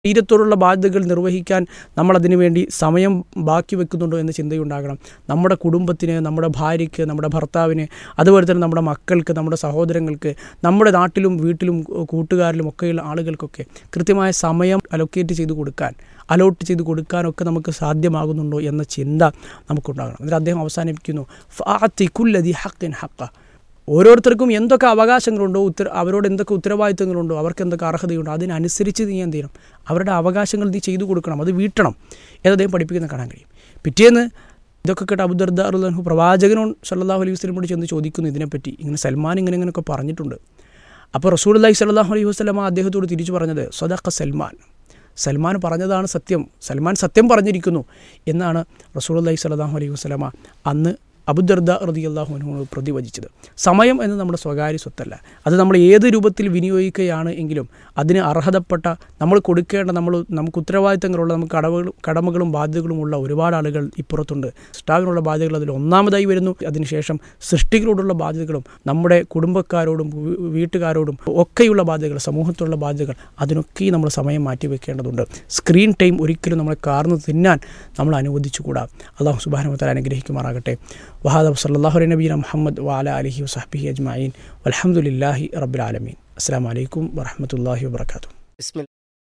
ശരീരത്തോടുള്ള ബാധ്യതകൾ നിർവഹിക്കാൻ നമ്മളതിനു വേണ്ടി സമയം ബാക്കി വെക്കുന്നുണ്ടോ എന്ന ചിന്തയുണ്ടാകണം നമ്മുടെ കുടുംബത്തിന് നമ്മുടെ ഭാര്യയ്ക്ക് നമ്മുടെ ഭർത്താവിന് അതുപോലെ തന്നെ നമ്മുടെ മക്കൾക്ക് നമ്മുടെ സഹോദരങ്ങൾക്ക് നമ്മുടെ നാട്ടിലും വീട്ടിലും കൂട്ടുകാരിലും ഒക്കെയുള്ള ആളുകൾക്കൊക്കെ കൃത്യമായ സമയം അലൊക്കേറ്റ് ചെയ്ത് കൊടുക്കാൻ അലോട്ട് ചെയ്ത് കൊടുക്കാനൊക്കെ നമുക്ക് സാധ്യമാകുന്നുണ്ടോ എന്ന ചിന്ത നമുക്കുണ്ടാകണം എന്നിട്ട് അദ്ദേഹം അവസാനിപ്പിക്കുന്നു ഫാത്തിക്കുല്ലതി ഹക്കിൻ ഹക്ക ഓരോരുത്തർക്കും എന്തൊക്കെ അവകാശങ്ങളുണ്ടോ ഉത്തര അവരോട് എന്തൊക്കെ ഉത്തരവാദിത്തങ്ങളുണ്ടോ അവർക്ക് എന്തൊക്കെ അർഹതയുണ്ടോ അതിനനുസരിച്ച് നീ എന്ത് ചെയ്യണം അവരുടെ അവകാശങ്ങൾ നീ ചെയ്തു കൊടുക്കണം അത് വീട്ടണം എന്ന് അദ്ദേഹം പഠിപ്പിക്കുന്ന കാണാൻ കഴിയും പിറ്റേന്ന് ഇതൊക്കെ കേട്ട് അബുദർദാറുഹു പ്രവാചകനോട് സല്ലാഹു അലൈഹി വസ്ലമോട് ചെന്ന് ചോദിക്കുന്നു ഇതിനെപ്പറ്റി ഇങ്ങനെ സൽമാൻ ഇങ്ങനെ ഇങ്ങനെയൊക്കെ പറഞ്ഞിട്ടുണ്ട് അപ്പോൾ റസൂൽ അല്ലാഹി സല്ലാഹു അലൈഹി വസ്ലമ അദ്ദേഹത്തോട് തിരിച്ചു പറഞ്ഞത് സ്വദഖ സൽമാൻ സൽമാൻ പറഞ്ഞതാണ് സത്യം സൽമാൻ സത്യം പറഞ്ഞിരിക്കുന്നു എന്നാണ് റസൂൽ അല്ലാഹി സ്വലാഹു അലൈഹി വസ്ലമ അന്ന് അബുദർദ റതി അള്ളാഹുവിനോട് പ്രതിവചിച്ചത് സമയം എന്ന് നമ്മുടെ സ്വകാര്യ സ്വത്തല്ല അത് നമ്മൾ ഏത് രൂപത്തിൽ വിനിയോഗിക്കുകയാണ് എങ്കിലും അതിന് അർഹതപ്പെട്ട നമ്മൾ കൊടുക്കേണ്ട നമ്മൾ നമുക്ക് ഉത്തരവാദിത്തങ്ങളുള്ള നമുക്ക് കടവുകളും കടമകളും ബാധ്യതകളുമുള്ള ഒരുപാട് ആളുകൾ ഇപ്പുറത്തുണ്ട് സ്റ്റാവിനുള്ള ബാധ്യതകൾ അതിൽ ഒന്നാമതായി വരുന്നു അതിനുശേഷം സൃഷ്ടികളോടുള്ള ബാധ്യതകളും നമ്മുടെ കുടുംബക്കാരോടും വീട്ടുകാരോടും ഒക്കെയുള്ള ബാധ്യതകൾ സമൂഹത്തിലുള്ള ബാധ്യതകൾ അതിനൊക്കെ നമ്മൾ സമയം മാറ്റിവെക്കേണ്ടതുണ്ട് സ്ക്രീൻ ടൈം ഒരിക്കലും നമ്മളെ കാർന്നു തിന്നാൻ നമ്മൾ അനുവദിച്ചുകൂടാ അള്ളാഹു സുബാനുമത്താൽ അനുഗ്രഹിക്കുമാറാകട്ടെ വഹാദ സല്ലാഹു നബീന മുഹമ്മദ് വാല അലഹി വസഹബി അജ്മായിൻ വലഹമുല്ലാഹി റബ്ബുലാലമീൻ അസ്സാം വലൈക്കും വറഹമത്തല്ലാഹി വാത്തു